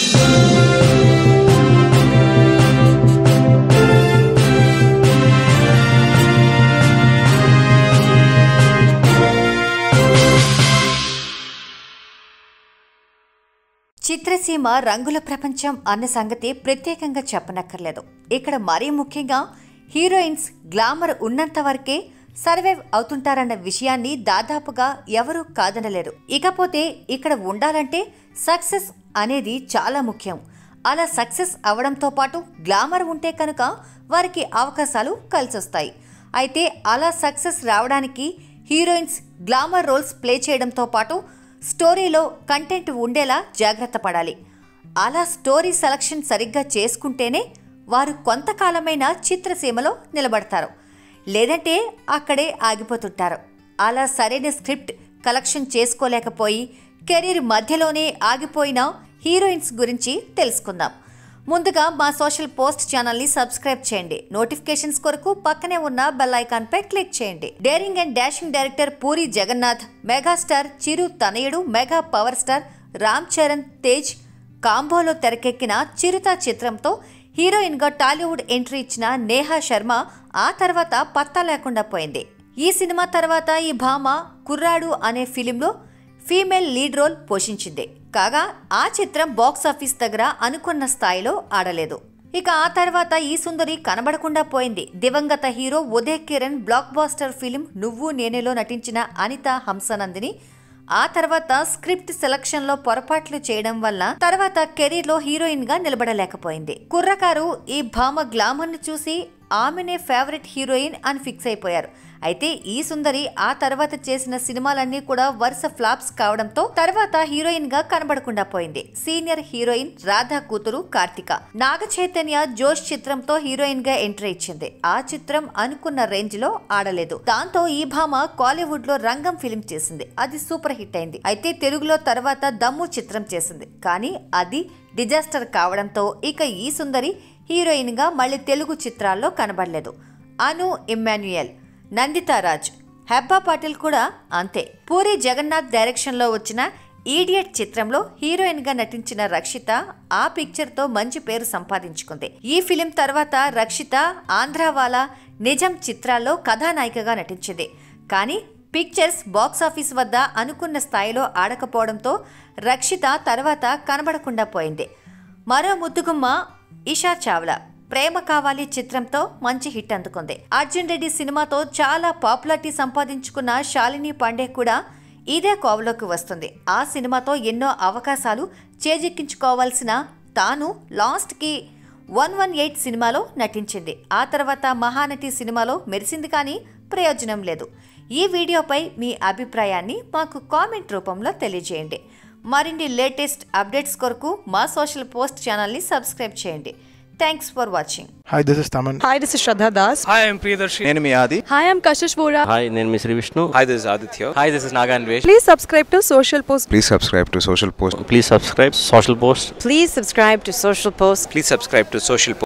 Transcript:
చిత్రసీమ రంగుల ప్రపంచం అన్న సంగతి ప్రత్యేకంగా చెప్పనక్కర్లేదు ఇక్కడ మరీ ముఖ్యంగా హీరోయిన్స్ గ్లామర్ ఉన్నంత వరకే సర్వైవ్ అవుతుంటారన్న విషయాన్ని దాదాపుగా ఎవరూ కాదనలేరు ఇకపోతే ఇక్కడ ఉండాలంటే సక్సెస్ అనేది చాలా ముఖ్యం అలా సక్సెస్ అవడంతో పాటు గ్లామర్ ఉంటే కనుక వారికి అవకాశాలు కలిసొస్తాయి అయితే అలా సక్సెస్ రావడానికి హీరోయిన్స్ గ్లామర్ రోల్స్ ప్లే చేయడంతో పాటు స్టోరీలో కంటెంట్ ఉండేలా జాగ్రత్త పడాలి అలా స్టోరీ సెలక్షన్ సరిగ్గా చేసుకుంటేనే వారు కొంతకాలమైన చిత్రసీమలో నిలబడతారు లేదంటే అక్కడే ఆగిపోతుంటారు అలా సరైన స్క్రిప్ట్ కలెక్షన్ చేసుకోలేకపోయి కెరీర్ మధ్యలోనే ఆగిపోయిన హీరోయిన్స్ గురించి తెలుసుకుందాం ముందుగా మా సోషల్ పోస్ట్ ఛానల్ ని సబ్స్క్రైబ్ చేయండి నోటిఫికేషన్స్ కొరకు పక్కనే ఉన్న బెల్ ఐకాన్ పై క్లిక్ చేయండి daring and dashing director Puri Jagannath megastar Chiru తనయుడు mega power star Ram Charan Tej కాంబోలో తెరకెక్కిన చిరుత చిత్రంతో హీరోయిన్ గా టాలీవుడ్ ఎంట్రీ ఇచ్చిన నేహా శర్మ ఆ తర్వాత పత్తా లేకుండా పోయింది ఈ సినిమా తర్వాత ఈ భామ కుర్రాడు అనే ఫిలింలో ఫీమేల్ లీడ్ రోల్ పోషించింది కాగా ఆ చిత్రం బాక్స్ ఆఫీస్ దగ్గర అనుకున్న స్థాయిలో ఆడలేదు ఇక ఆ తర్వాత ఈ సుందరి కనబడకుండా పోయింది దివంగత hero Uday Kiran blockbuster film నువ్వు నేనేలో నటించిన అనిత హంసనందిని ఆ తర్వాత స్క్రిప్ట్ సెలక్షన్ లో పొరపాట్లు చేయడం వల్ల తర్వాత కెరీర్ లో హీరోయిన్ గా నిలబడలేకపోయింది కుర్రకారు ఈ భామ గ్లామర్ ను చూసి ఆమెనే ఫేవరెట్ హీరోయిన్ అని ఫిక్స్ అయిపోయారు అయితే ఈ సుందరి ఆ తర్వాత చేసిన సినిమాలన్నీ కూడా వరుస ఫ్లాప్స్ కావడంతో తర్వాత హీరోయిన్ గా కనబడకుండా పోయింది సీనియర్ హీరోయిన్ రాధా కూతురు కార్తిక నాగ చైతన్య జోష్ చిత్రంతో హీరోయిన్ గా ఎంట్రీ ఇచ్చింది ఆ చిత్రం అనుకున్న రేంజ్ లో ఆడలేదు దాంతో ఈ భామ కాలీవుడ్ లో రంగం ఫిలిం చేసింది అది సూపర్ హిట్ అయింది అయితే తెలుగులో తర్వాత దమ్ము చిత్రం చేసింది కానీ అది డిజాస్టర్ కావడంతో ఇక ఈ సుందరి హీరోయిన్ గా మళ్ళీ తెలుగు చిత్రాల్లో కనబడలేదు అను ఇమ్మాన్యుయల్ నందితారాజ్ హెబ్బా పాటిల్ కూడా అంతే పూరి జగన్నాథ్ డైరెక్షన్లో వచ్చిన ఈడియట్ చిత్రంలో హీరోయిన్ గా నటించిన రక్షిత ఆ పిక్చర్ తో మంచి పేరు సంపాదించుకుంది ఈ ఫిలిం తర్వాత రక్షిత ఆంధ్రావాలా నిజం చిత్రాల్లో కథానాయికగా నటించింది కానీ పిక్చర్స్ బాక్సాఫీస్ వద్ద అనుకున్న స్థాయిలో ఆడకపోవడంతో రక్షిత తర్వాత కనబడకుండా పోయింది మరో ముద్దుగుమ్మ ఇషా చావ్లా ప్రేమ కావాలి చిత్రంతో మంచి హిట్ అందుకుంది అర్జున్ రెడ్డి సినిమాతో చాలా పాపులారిటీ సంపాదించుకున్న శాలిని పాండే కూడా ఇదే కోవలోకి వస్తుంది ఆ సినిమాతో ఎన్నో అవకాశాలు చేజిక్కించుకోవాల్సిన తాను లాస్ట్కి వన్ వన్ ఎయిట్ సినిమాలో నటించింది ఆ తర్వాత మహానటి సినిమాలో మెరిసింది కానీ ప్రయోజనం లేదు ఈ వీడియోపై మీ అభిప్రాయాన్ని మాకు కామెంట్ రూపంలో తెలియజేయండి మరిన్ని లేటెస్ట్ అప్డేట్స్ కొరకు మా సోషల్ పోస్ట్ ఛానల్ని సబ్స్క్రైబ్ చేయండి thanks for watching Hi, this is Taman. Hi, this is Shraddha Das. Hi, I'm Priyadarshi. నేను మీ ఆది Hi, I'm Kashish Vora. Hi నేను మీ Shri Vishnu hi this Aditya hi this is Naganvesh Please subscribe to Social Post. Please subscribe to social post please subscribe social post Please subscribe to Social Post. Please subscribe to social